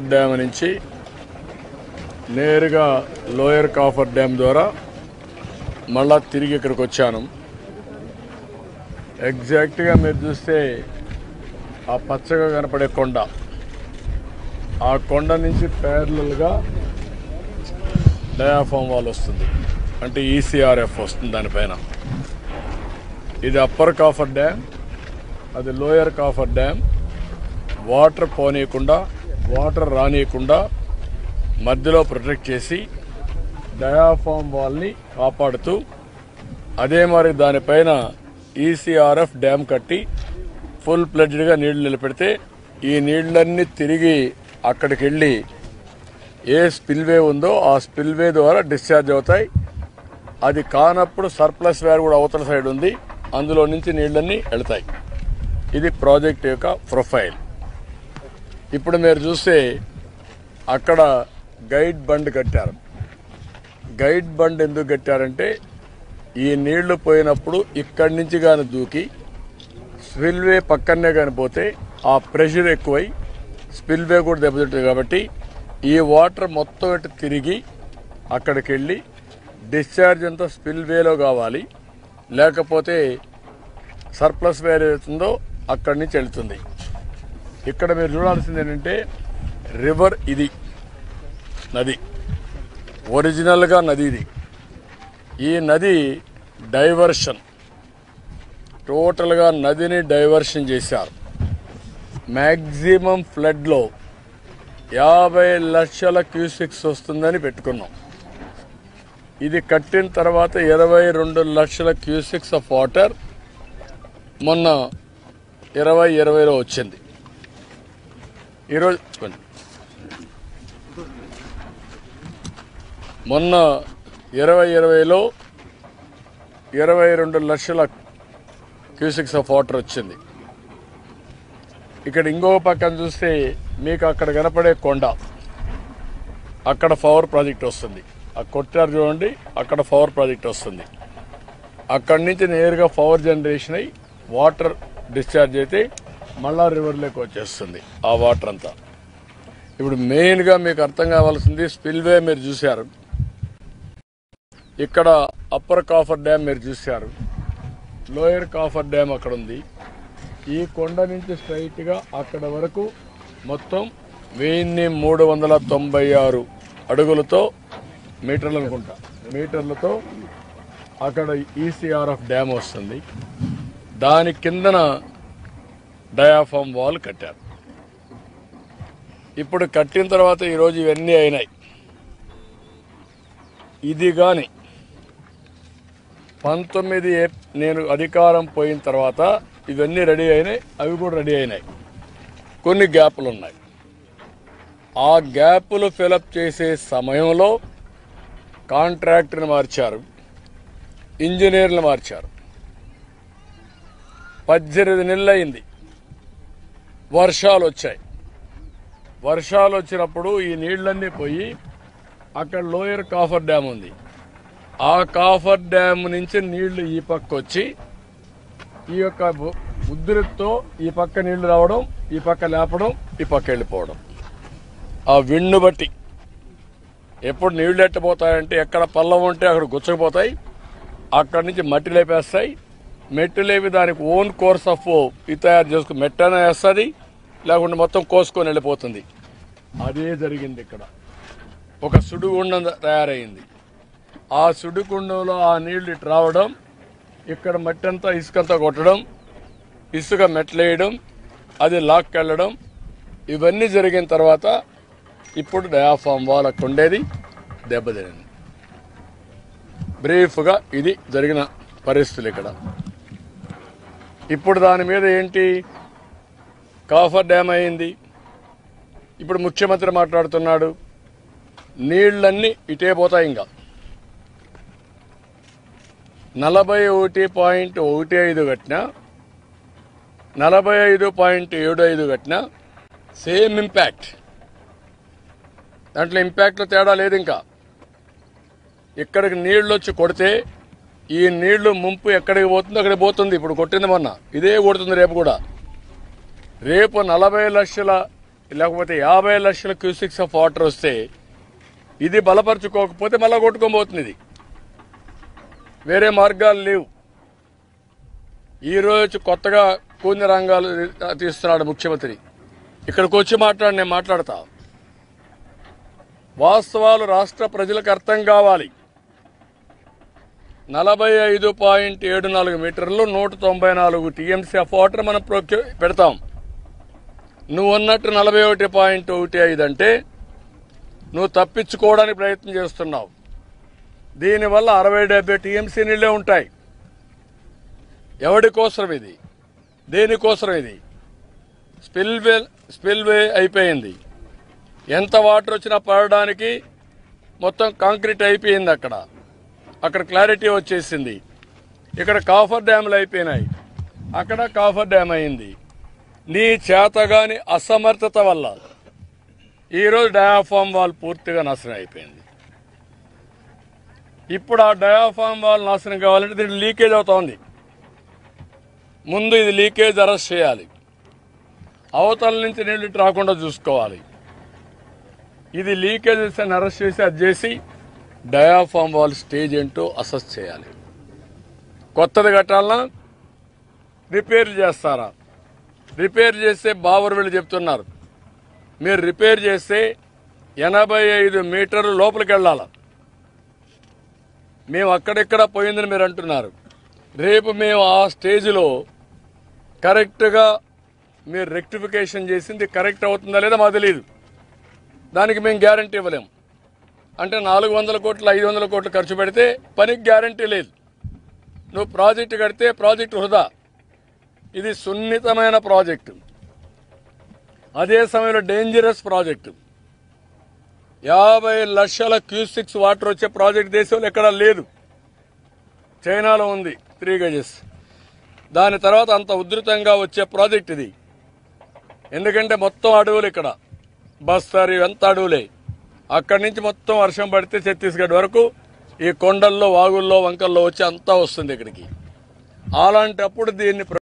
Dam నుంచి నేరుగా lower coffer dam ద్వారా మళ్ళా తిరిగి ఇక్కడికి వచ్చాను ఎగ్జాక్ట్గా మీరు చూస్తే ఆ పచ్చగా కనపడే కొండ ఆ కొండ నుంచి ప్యారలల్గా డయాఫామ్ వాల్ వస్తుంది అంటే ఈసీఆర్ఎఫ్ వస్తుంది దానిపైన ఇది అప్పర్ కాఫర్ డ్యామ్ అది లోయర్ కాఫర్ డ్యామ్ వాటర్ పోనీయకుండా వాటర్ రానియకుండా మధ్యలో ప్రొటెక్ట్ చేసి డయాఫామ్ వాల్ని కాపాడుతూ అదే మరి దానిపైన ఈసీఆర్ఎఫ్ డ్యామ్ కట్టి ఫుల్ ప్లెడ్జ్డ్గా నీళ్లు నిలబెడితే ఈ నీళ్ళన్నీ తిరిగి అక్కడికి వెళ్ళి ఏ స్పిల్వే ఉందో ఆ స్పిల్వే ద్వారా డిశ్చార్జ్ అవుతాయి అది కానప్పుడు సర్ప్లస్ వేర్ కూడా అవతల సైడ్ ఉంది అందులో నుంచి నీళ్ళన్నీ వెళ్తాయి ఇది ప్రాజెక్ట్ యొక్క ప్రొఫైల్ ఇప్పుడు మీరు చూస్తే అక్కడ గైడ్ బండ్ కట్టారు గైడ్ బండ్ ఎందుకు కట్టారంటే ఈ నీళ్లు పోయినప్పుడు ఇక్కడి నుంచి కానీ దూకి స్పిల్వే పక్కనే కానీ పోతే ఆ ప్రెషర్ ఎక్కువై స్పిల్వే కూడా దెబ్బతింటుంది కాబట్టి ఈ వాటర్ మొత్తం ఇటు తిరిగి అక్కడికి వెళ్ళి డిశ్చార్జ్ అంతా స్పిల్వేలో కావాలి లేకపోతే సర్ప్లస్ వేర్ అవుతుందో అక్కడి నుంచి వెళ్తుంది ఇక్కడ మీరు చూడాల్సింది ఏంటంటే రివర్ ఇది నది ఒరిజినల్గా నది ఇది ఈ నది డైవర్షన్ టోటల్గా నదిని డైవర్షన్ చేశారు మ్యాక్సిమం ఫ్లడ్లో యాభై లక్షల క్యూసిక్స్ వస్తుందని పెట్టుకున్నాం ఇది కట్టిన తర్వాత ఇరవై రెండు లక్షల క్యూసిక్స్ ఆఫ్ వాటర్ మొన్న ఇరవై ఇరవైలో వచ్చింది ఈరోజు చూడండి. మొన్న ఇరవై ఇరవైలో ఇరవై రెండు లక్షల క్యూసిక్స్ ఆఫ్ వాటర్ వచ్చింది ఇక్కడ ఇంకో పక్కన చూస్తే మీకు అక్కడ కనపడే కొండ అక్కడ పవర్ ప్రాజెక్ట్ వస్తుంది ఆ కొట్టారు చూడండి అక్కడ పవర్ ప్రాజెక్ట్ వస్తుంది అక్కడి నుంచి నేరుగా పవర్ జనరేషన్ అయ్యి వాటర్ డిశ్చార్జ్ అయితే మళ్ళా రివర్లోకి వచ్చేస్తుంది ఆ వాటర్ అంతా ఇప్పుడు మెయిన్గా మీకు అర్థం కావాల్సింది స్పిల్వే మీరు చూశారు ఇక్కడ అప్పర్ కాఫర్ డ్యామ్ మీరు చూశారు లోయర్ కాఫర్ డ్యామ్ అక్కడ ఉంది ఈ కొండ నుంచి స్ట్రైట్గా అక్కడ వరకు మొత్తం వెయ్యిన్ని మూడు వందల తొంభై ఆరు అడుగులతో మీటర్లు అనుకుంటా మీటర్లతో అక్కడ ఈసీఆర్ఎఫ్ డ్యామ్ వస్తుంది దాని కిందన డయాఫామ్ వాల్ కట్టారు ఇప్పుడు కట్టిన తర్వాత ఈరోజు ఇవన్నీ అయినాయి ఇది కానీ పంతొమ్మిది ఏప్- నేను అధికారం పోయిన తర్వాత ఇవన్నీ రెడీ అయినాయి అవి కూడా రెడీ అయినాయి కొన్ని గ్యాపులు ఉన్నాయి ఆ గ్యాపులు ఫిలప్ చేసే సమయంలో కాంట్రాక్టర్ని మార్చారు ఇంజనీర్లు మార్చారు పద్దెనిమిది నెలలు అయింది వర్షాలు వచ్చాయి వర్షాలు వచ్చినప్పుడు ఈ నీళ్ళన్నీ పోయి అక్కడ లోయర్ కాఫర్ డ్యామ్ ఉంది ఆ కాఫర్ డ్యామ్ నుంచి నీళ్లు ఈ పక్క వచ్చి ఈ యొక్క బు- ఉధృతితో ఈ పక్క నీళ్లు రావడం ఈ పక్క లేపడం ఈ పక్క వెళ్ళిపోవడం ఆ విండు బట్టి ఎప్పుడు నీళ్లు ఎట్టబోతాయంటే ఎక్కడ పల్లం ఉంటే అక్కడ గుచ్చకపోతాయి అక్కడి నుంచి మట్టి లేపేస్తాయి మెట్టు లేపి దానికి ఓన్ కోర్స్ ఆఫ్ ఇది తయారు చేసుకుని మెట్టన వేస్తుంది లేకుంటే మొత్తం కోసుకొని వెళ్ళిపోతుంది అదే జరిగింది ఇక్కడ ఒక సుడిగుండం తయారైంది ఆ సుడిగుండంలో ఆ నీళ్లు ఇటు రావడం ఇక్కడ మట్టి అంతా ఇసుకంతా కొట్టడం ఇసుక మెట్లేయడం అది లాక్కెళ్ళడం ఇవన్నీ జరిగిన తర్వాత ఇప్పుడు డయాఫామ్ వాల్ అక్కడ ఉండేది దెబ్బతినింది బ్రీఫ్గా ఇది జరిగిన పరిస్థితులు ఇక్కడ ఇప్పుడు దాని మీద ఏంటి కాఫర్ డ్యామ్ అయింది ఇప్పుడు ముఖ్యమంత్రి మాట్లాడుతున్నాడు నీళ్ళన్నీ ఇటే పోతాయి ఇంకా నలభై ఒకటి పాయింట్ ఒకటి ఐదు కట్టిన నలభై ఐదు పాయింట్ ఏడు ఐదు కట్టిన సేమ్ ఇంపాక్ట్ దాంట్లో ఇంపాక్ట్లో తేడా లేదు ఇంకా ఇక్కడికి నీళ్లు వచ్చి కొడితే ఈ నీళ్లు ముంపు ఎక్కడికి పోతుందో అక్కడికి పోతుంది ఇప్పుడు కొట్టింది మొన్న ఇదే కొడుతుంది రేపు కూడా రేపు నలభై లక్షల లేకపోతే యాభై లక్షల క్యూసిక్స్ ఆఫ్ వాటర్ వస్తే ఇది బలపరుచుకోకపోతే మళ్ళా కొట్టుకోబోతుంది ఇది వేరే మార్గాలు లేవు ఈరోజు కొత్తగా కూని రంగాలు తీస్తున్నాడు ముఖ్యమంత్రి ఇక్కడికి వచ్చి మాట్లాడి నేను మాట్లాడతా వాస్తవాలు రాష్ట్ర ప్రజలకు అర్థం కావాలి నలభై ఐదు పాయింట్ ఏడు నాలుగు మీటర్లు నూట తొంభై నాలుగు టీఎంసీ ఆఫ్ వాటర్ మనం ప్రొక్యూ పెడతాం నువ్వు అన్నట్టు నలభై ఒకటి పాయింట్ ఒకటి ఐదు అంటే నువ్వు తప్పించుకోవడానికి ప్రయత్నం చేస్తున్నావు దీనివల్ల అరవై డెబ్బై టీఎంసీ నీళ్ళే ఉంటాయి ఎవడి కోసం ఇది దేనికోసం ఇది స్పిల్వే స్పిల్వే అయిపోయింది ఎంత వాటర్ వచ్చినా పడడానికి మొత్తం కాంక్రీట్ అయిపోయింది అక్కడ అక్కడ క్లారిటీ వచ్చేసింది ఇక్కడ కాఫర్ డ్యాములు అయిపోయినాయి అక్కడ కాఫర్ డ్యామ్ అయింది నీ చేతగాని అసమర్థత వల్ల ఈరోజు డయాఫామ్ వాల్ పూర్తిగా నాశనం అయిపోయింది ఇప్పుడు ఆ డయాఫామ్ వాల్ నాశనం కావాలంటే దీనికి లీకేజ్ అవుతోంది ముందు ఇది లీకేజ్ అరెస్ట్ చేయాలి అవతల నుంచి నీళ్ళు ఇటు రాకుండా చూసుకోవాలి ఇది లీకేజెస్ అని అరెస్ట్ చేసి అది చేసి డయాఫామ్ వాల్ స్టేజ్ ఏంటో అసెస్ చేయాలి కొత్తది కట్టాలన్నా రిపేర్ చేస్తారా రిపేర్ చేస్తే బావర్ వీళ్ళు చెప్తున్నారు మీరు రిపేర్ చేస్తే ఎనభై ఐదు మీటర్లు లోపలికి వెళ్ళాలి మేము అక్కడెక్కడ పోయిందని మీరు అంటున్నారు రేపు మేము ఆ స్టేజ్లో కరెక్ట్గా మీరు రెక్టిఫికేషన్ చేసింది కరెక్ట్ అవుతుందా లేదా మాకు తెలియదు దానికి మేము గ్యారంటీ ఇవ్వలేము అంటే నాలుగు వందల కోట్లు ఐదు వందల కోట్లు ఖర్చు పెడితే పనికి గ్యారంటీ లేదు నువ్వు ప్రాజెక్టు కడితే ప్రాజెక్టు వృధా ఇది సున్నితమైన ప్రాజెక్టు అదే సమయంలో డేంజరస్ ప్రాజెక్టు యాభై లక్షల క్యూసిక్స్ వాటర్ వచ్చే ప్రాజెక్ట్ దేశంలో ఎక్కడా లేదు చైనాలో ఉంది త్రీ గజెస్ దాని తర్వాత అంత ఉధృతంగా వచ్చే ప్రాజెక్ట్ ఇది ఎందుకంటే మొత్తం అడవులు ఇక్కడ బస్తర్ ఇవంతా అడవులే అక్కడి నుంచి మొత్తం వర్షం పడితే ఛత్తీస్గఢ్ వరకు ఈ కొండల్లో వాగుల్లో వంకల్లో వచ్చి అంతా వస్తుంది ఇక్కడికి అలాంటప్పుడు దీన్ని